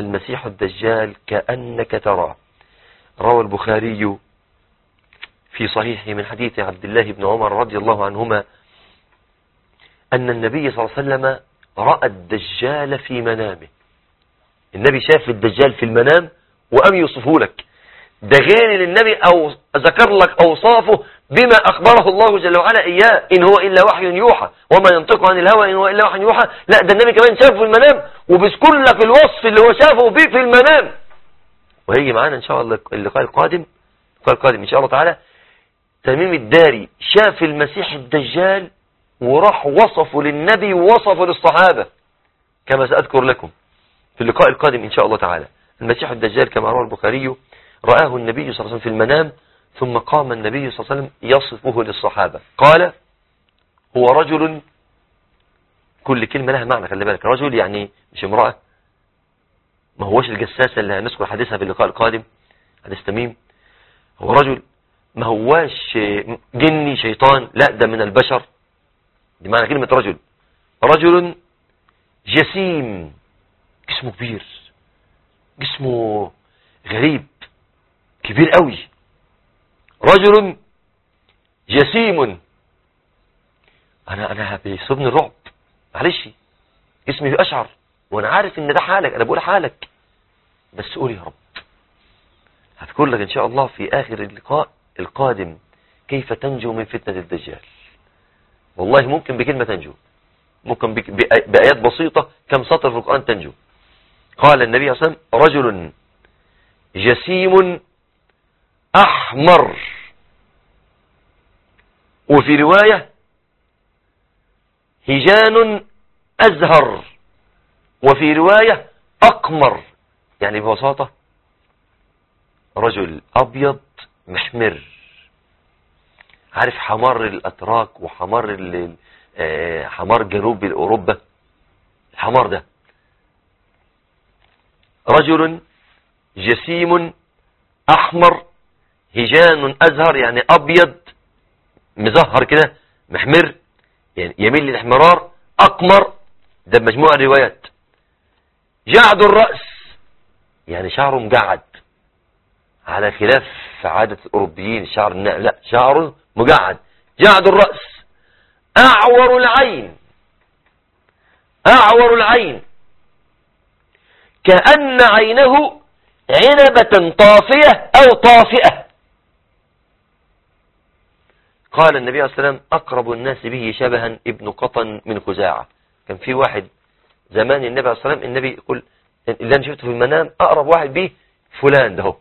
المسيح الدجال كأنك تراه روى البخاري في صحيحه من حديث عبد الله بن عمر رضي الله عنهما أن النبي صلى الله عليه وسلم رأى الدجال في منامه النبي شاف الدجال في المنام وأم يوصفه لك ده غير ان النبي أو ذكر لك أوصافه بما أخبره الله جل وعلا إياه إن هو إلا وحي يوحى وما ينطق عن الهوى إن هو إلا وحي يوحى لا ده النبي كمان شافه في المنام وبيذكر لك الوصف اللي هو شافه بيه في المنام وهيجي معانا إن شاء الله اللقاء القادم اللقاء القادم إن شاء الله تعالى تميم الداري شاف المسيح الدجال وراح وصفه للنبي ووصفه للصحابة كما سأذكر لكم في اللقاء القادم إن شاء الله تعالى المسيح الدجال كما روى البخاري رآه النبي صلى الله عليه وسلم في المنام ثم قام النبي صلى الله عليه وسلم يصفه للصحابة قال هو رجل كل كلمة لها معنى خلي بالك رجل يعني مش امرأة ما هوش الجساسة اللي هنذكر حديثها في اللقاء القادم حديث تميم هو رجل ما هواش جني شيطان لا ده من البشر دي معنى كلمة رجل رجل جسيم جسمه كبير جسمه غريب كبير قوي رجل جسيم انا انا بيصيبني الرعب معلش جسمي بيقشعر وانا عارف ان ده حالك انا بقول حالك بس قول يا رب هذكر لك ان شاء الله في اخر اللقاء القادم كيف تنجو من فتنة الدجال والله ممكن بكلمة تنجو ممكن بآيات بسيطة كم سطر في القرآن تنجو قال النبي صلى الله عليه وسلم رجل جسيم أحمر وفي رواية هجان أزهر وفي رواية أقمر يعني ببساطة رجل أبيض محمر عارف حمار الأتراك وحمار حمار جنوب أوروبا الحمار ده رجل جسيم أحمر هجان أزهر يعني أبيض مزهر كده محمر يعني يميل للإحمرار أقمر ده بمجموع الروايات جعد الرأس يعني شعره مجعد على خلاف عادة الأوروبيين شعر لا شعره مجعد جعد الرأس أعور العين أعور العين كأن عينه عنبة طافية أو طافئة قال النبي عليه السلام أقرب الناس به شبها ابن قطن من خزاعة كان في واحد زمان النبي عليه السلام النبي يقول اللي أنا شفته في المنام أقرب واحد به فلان ده هو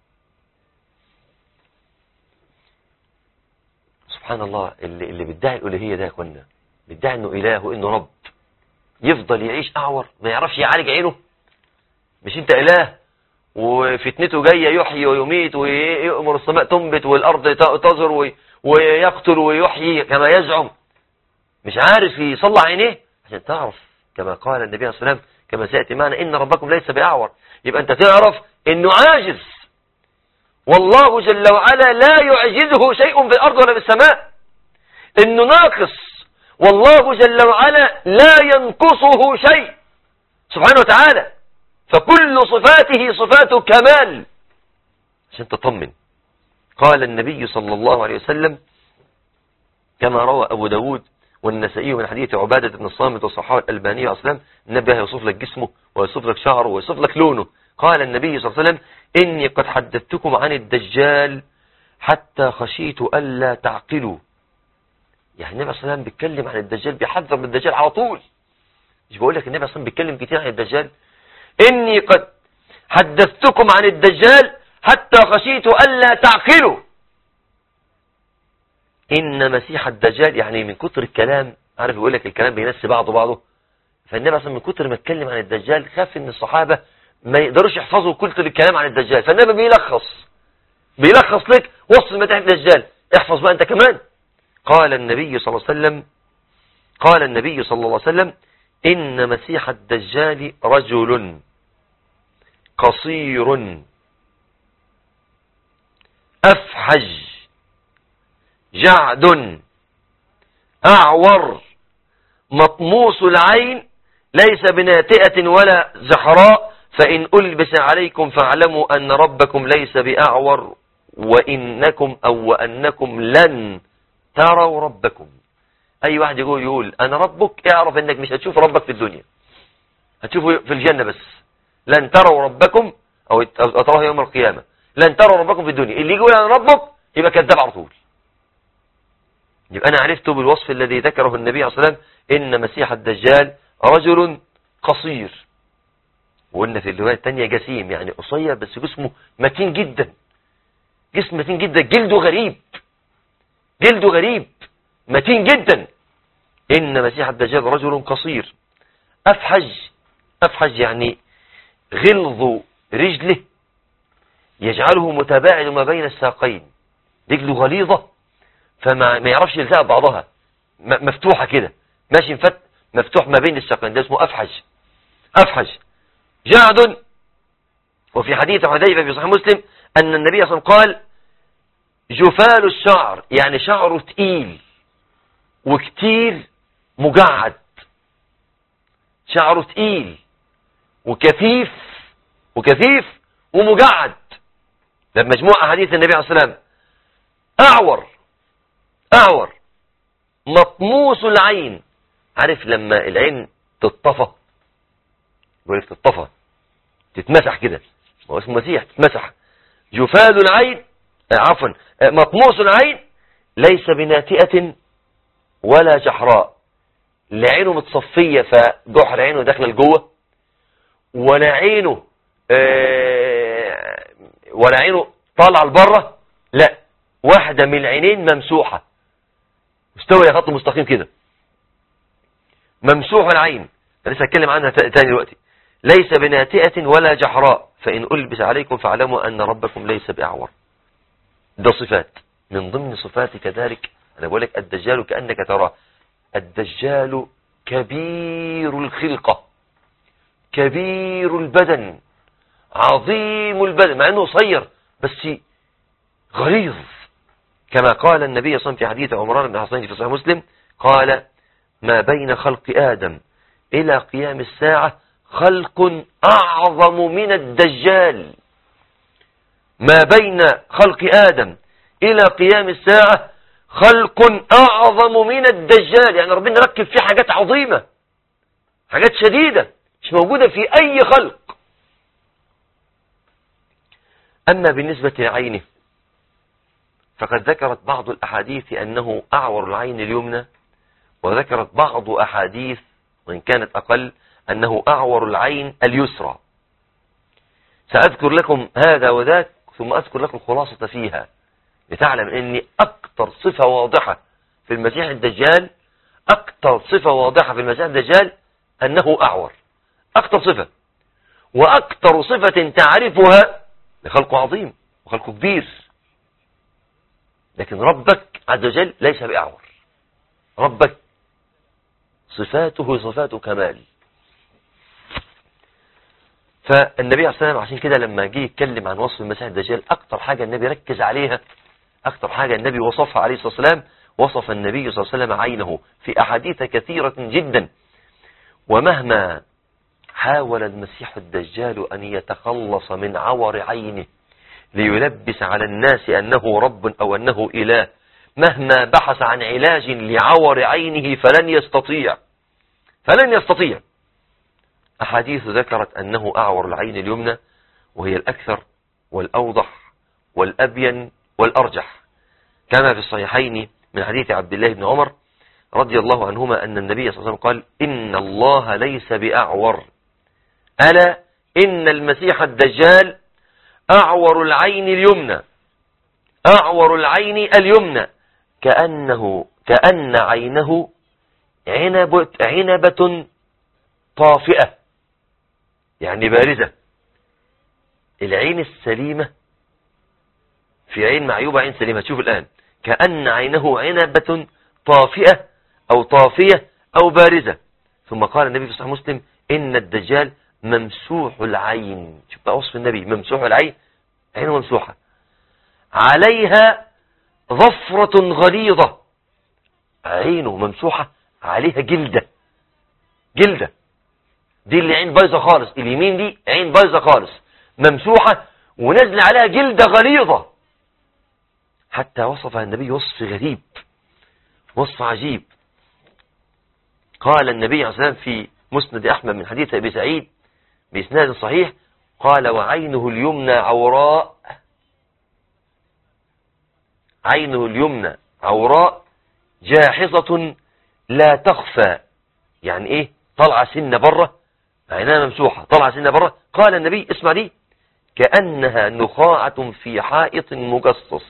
سبحان الله اللي, اللي بيدعي الألوهية ده يا اخوانا بيدعي انه اله وانه رب يفضل يعيش اعور ما يعرفش يعالج عينه مش انت اله وفتنته جاية يحيي ويميت ويأمر السماء تنبت والارض تزر ويقتل ويحيي كما يزعم مش عارف يصلح عينيه عشان تعرف كما قال النبي عليه الصلاة والسلام كما سيأتي معنا إن ربكم ليس بأعور يبقى أنت تعرف إنه عاجز والله جل وعلا لا يعجزه شيء في الأرض ولا في السماء إنه ناقص والله جل وعلا لا ينقصه شيء سبحانه وتعالى فكل صفاته صفات كمال عشان تطمن قال النبي صلى الله عليه وسلم كما روى أبو داود والنسائي من حديث عبادة بن الصامت والصحابة الألبانية أسلام النبي يوصف لك جسمه ويوصف لك شعره ويوصف لك لونه قال النبي صلى الله عليه وسلم إني قد حدثتكم عن الدجال حتى خشيت ألا تعقلوا يعني النبي صلى الله عليه وسلم بيتكلم عن الدجال بيحذر من الدجال على طول مش بقول لك النبي صلى الله عليه وسلم بيتكلم كتير عن الدجال إني قد حدثتكم عن الدجال حتى خشيت ألا تعقلوا إن مسيح الدجال يعني من كتر الكلام عارف يقول لك الكلام بينسي بعضه بعضه فالنبي أصلا من كتر ما اتكلم عن الدجال خاف إن الصحابة ما يقدروش يحفظوا كل الكلام عن الدجال فالنبي بيلخص بيلخص لك وصف مسيح الدجال احفظ بقى أنت كمان قال النبي صلى الله عليه وسلم قال النبي صلى الله عليه وسلم إن مسيح الدجال رجل قصير أفحج جعد أعور مطموس العين ليس بناتئة ولا زحراء فإن ألبس عليكم فاعلموا أن ربكم ليس بأعور وإنكم أو وأنكم لن تروا ربكم أي واحد يقول يقول أنا ربك اعرف أنك مش هتشوف ربك في الدنيا هتشوفه في الجنة بس لن تروا ربكم أو تروه يوم القيامة لن تروا ربكم في الدنيا اللي يقول أنا ربك يبقى كذاب على طول يبقى أنا عرفت بالوصف الذي ذكره النبي صلى الله عليه وسلم إن مسيح الدجال رجل قصير وقلنا في الرواية الثانية جسيم يعني قصير بس جسمه متين جدا جسم متين جدا جلده غريب جلده غريب متين جدا إن مسيح الدجال رجل قصير أفحج أفحج يعني غلظ رجله يجعله متباعد ما بين الساقين رجله غليظة فما ما يعرفش يلتقى بعضها مفتوحة كده ماشي مفت مفتوح ما بين الساقين ده اسمه أفحج أفحج جعد وفي حديث حذيفة في صحيح مسلم أن النبي صلى الله عليه وسلم قال جفال الشعر يعني شعره تقيل وكتير مجعد شعره تقيل وكثيف وكثيف ومجعد ده مجموعة حديث النبي عليه الصلاة والسلام أعور أعور مطموس العين عارف لما العين تطفى يقول لك تطفى تتمسح كده هو اسمه مسيح تتمسح جفال العين عفوا مطموس العين ليس بناتئة ولا جحراء لا عينه متصفية فجحر عينه داخله لجوه ولا عينه ولا عينه طالعه لبره لا واحدة من العينين ممسوحة مستوى خط مستقيم كده ممسوح العين أنا لسه هتكلم عنها تاني دلوقتي ليس بناتئة ولا جحراء فإن ألبس عليكم فاعلموا أن ربكم ليس بأعور ده صفات من ضمن صفات كذلك أنا بقول لك الدجال كأنك تراه الدجال كبير الخلقة كبير البدن عظيم البدن مع أنه صير بس غليظ كما قال النبي صلى الله عليه وسلم في حديث عمران بن حصين في صحيح مسلم قال ما بين خلق آدم إلى قيام الساعة خلق أعظم من الدجال ما بين خلق آدم إلى قيام الساعة خلق أعظم من الدجال يعني ربنا ركب فيه حاجات عظيمة حاجات شديدة مش موجودة في أي خلق أما بالنسبة لعينه فقد ذكرت بعض الأحاديث أنه أعور العين اليمنى وذكرت بعض أحاديث وإن كانت أقل أنه أعور العين اليسرى سأذكر لكم هذا وذاك ثم أذكر لكم خلاصة فيها لتعلم أن أكثر صفة واضحة في المسيح الدجال أكثر صفة واضحة في المسيح الدجال أنه أعور أكثر صفة وأكثر صفة تعرفها لخلقه عظيم وخلقه كبير لكن ربك عز وجل ليس بأعور ربك صفاته صفات كمال فالنبي عليه الصلاة والسلام عشان كده لما جه يتكلم عن وصف المسيح الدجال أكتر حاجة النبي ركز عليها أكتر حاجة النبي وصفها عليه الصلاة والسلام وصف النبي صلى الله عليه وسلم عينه في أحاديث كثيرة جدا ومهما حاول المسيح الدجال أن يتخلص من عور عينه ليلبس على الناس أنه رب أو أنه إله مهما بحث عن علاج لعور عينه فلن يستطيع فلن يستطيع أحاديث ذكرت أنه أعور العين اليمنى وهي الأكثر والأوضح والأبين والأرجح كما في الصحيحين من حديث عبد الله بن عمر رضي الله عنهما أن النبي صلى الله عليه وسلم قال إن الله ليس بأعور ألا إن المسيح الدجال أعور العين اليمنى أعور العين اليمنى كأنه كأن عينه عنبة, عنبة طافئة يعني بارزة العين السليمة في عين معيوبة عين سليمة تشوف الآن كأن عينه عنبة طافئة أو طافية أو بارزة ثم قال النبي في صحيح مسلم إن الدجال ممسوح العين شوف بقى وصف النبي ممسوح العين عينه ممسوحة عليها ظفرة غليظة عينه ممسوحة عليها جلدة جلدة دي اللي عين بايظة خالص اليمين دي عين بايظة خالص ممسوحة ونزل عليها جلدة غليظة حتى وصفها النبي وصف غريب وصف عجيب قال النبي عليه الصلاة والسلام في مسند أحمد من حديث أبي سعيد بإسناد صحيح قال وعينه اليمنى عوراء عينه اليمنى عوراء جاحظة لا تخفى يعني ايه طلع سنة بره عينها ممسوحة طلع سنة بره قال النبي اسمع دي كأنها نخاعة في حائط مجصص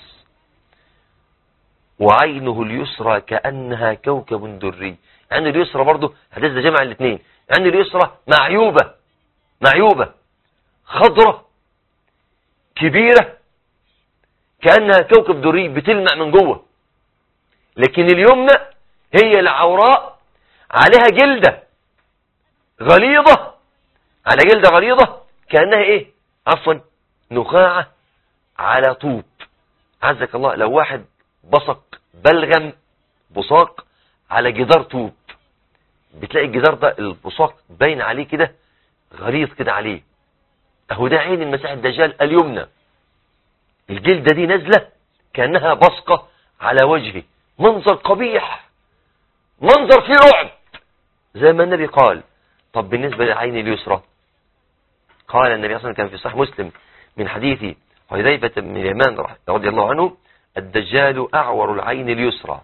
وعينه اليسرى كأنها كوكب دري عين اليسرى برضه حديث ده جمع الاثنين عين اليسرى معيوبة معيوبة خضرة كبيرة كأنها كوكب دري بتلمع من جوه لكن اليمنى هي العوراء عليها جلدة غليظة على جلدة غليظة كأنها ايه عفوا نخاعة على طوب عزك الله لو واحد بصق بلغم بصاق على جدار طوب بتلاقي الجدار ده البصاق باين عليه كده غليظ كده عليه اهو ده عين المسيح الدجال اليمنى الجلدة دي نازلة كأنها بصقة على وجهه منظر قبيح منظر فيه رعب زي ما النبي قال طب بالنسبة للعين اليسرى قال النبي صلى الله عليه وسلم كان في صحيح مسلم من حديث حذيفة بن اليمان رضي الله عنه الدجال أعور العين اليسرى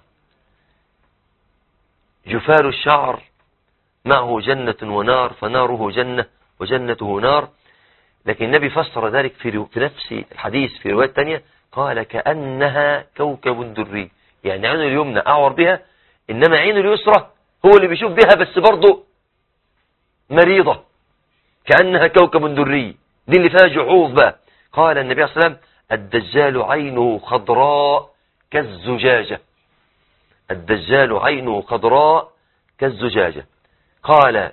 جفار الشعر معه جنة ونار فناره جنة وجنته نار لكن النبي فسر ذلك في في نفس الحديث في رواية تانية قال كأنها كوكب دري يعني عين اليمنى أعور بها إنما عين اليسرى هو اللي بيشوف بها بس برضه مريضة كأنها كوكب دري دي اللي فيها جحوظ بقى قال النبي صلى الله عليه وسلم الدجال عينه خضراء كالزجاجة الدجال عينه خضراء كالزجاجة قال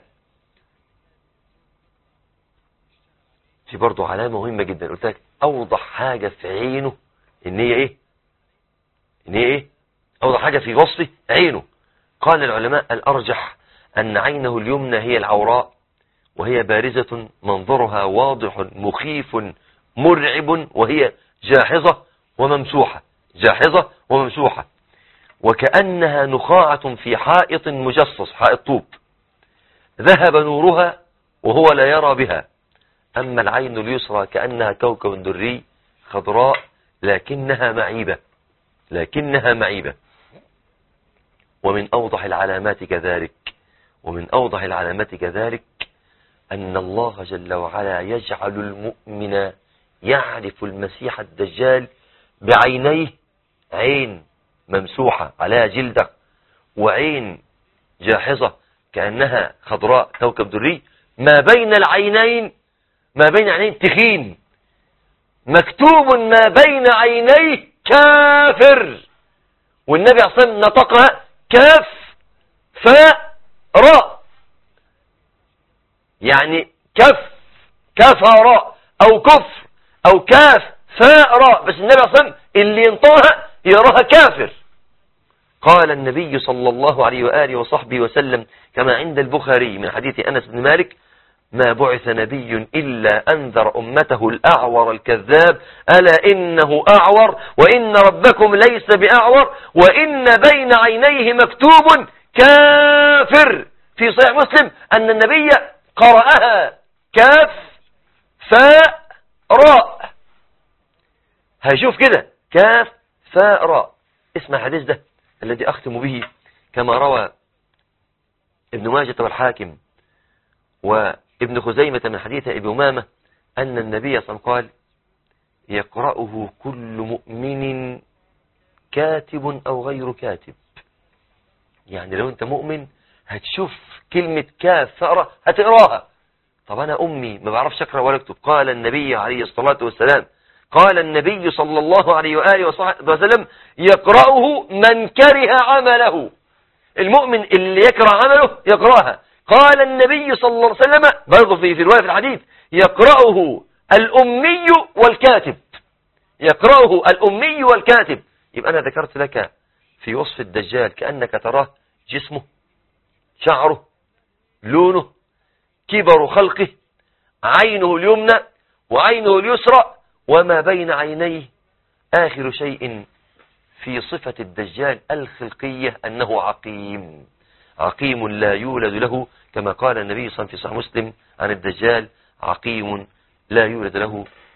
في برضه علامة مهمة جدا قلت لك أوضح حاجة في عينه إن هي إيه إن هي إيه أوضح حاجة في وصفه عينه قال العلماء الأرجح أن عينه اليمنى هي العوراء وهي بارزة منظرها واضح مخيف مرعب وهي جاحظة وممسوحة جاحظة وممسوحة وكأنها نخاعة في حائط مجصص حائط طوب ذهب نورها وهو لا يرى بها أما العين اليسرى كأنها كوكب دري خضراء لكنها معيبة لكنها معيبة ومن أوضح العلامات كذلك ومن أوضح العلامات كذلك أن الله جل وعلا يجعل المؤمن يعرف المسيح الدجال بعينيه عين ممسوحة عليها جلدة وعين جاحظة كأنها خضراء كوكب دري ما بين العينين ما بين عينين تخين مكتوب ما بين عينيه كافر والنبي عصام نطقها كاف فاء راء يعني كف كفر او كفر او كاف فاء راء بس النبي عصام اللي ينطقها يراها كافر قال النبي صلى الله عليه وآله وصحبه وسلم كما عند البخاري من حديث أنس بن مالك ما بعث نبي إلا أنذر أمته الأعور الكذاب ألا إنه أعور وإن ربكم ليس بأعور وإن بين عينيه مكتوب كافر في صحيح مسلم أن النبي قرأها كاف فاء راء هشوف كده كاف فاء راء اسمع الحديث ده الذي أختم به كما روى ابن ماجة والحاكم وابن خزيمة من حديث أبي أمامة أن النبي صلى الله عليه وسلم قال يقرأه كل مؤمن كاتب أو غير كاتب يعني لو أنت مؤمن هتشوف كلمة كاف فأرى هتقراها طب أنا أمي ما بعرفش أقرأ ولا أكتب قال النبي عليه الصلاة والسلام قال النبي صلى الله عليه وآله وصحبه وسلم يقرأه من كره عمله المؤمن اللي يكره عمله يقرأها قال النبي صلى الله عليه وسلم برضه في في رواية في الحديث يقرأه الأمي والكاتب يقرأه الأمي والكاتب يبقى أنا ذكرت لك في وصف الدجال كأنك تراه جسمه شعره لونه كبر خلقه عينه اليمنى وعينه اليسرى وما بين عينيه آخر شيء في صفة الدجال الخلقية أنه عقيم عقيم لا يولد له كما قال النبي صلى الله عليه وسلم في صحيح مسلم عن الدجال عقيم لا يولد له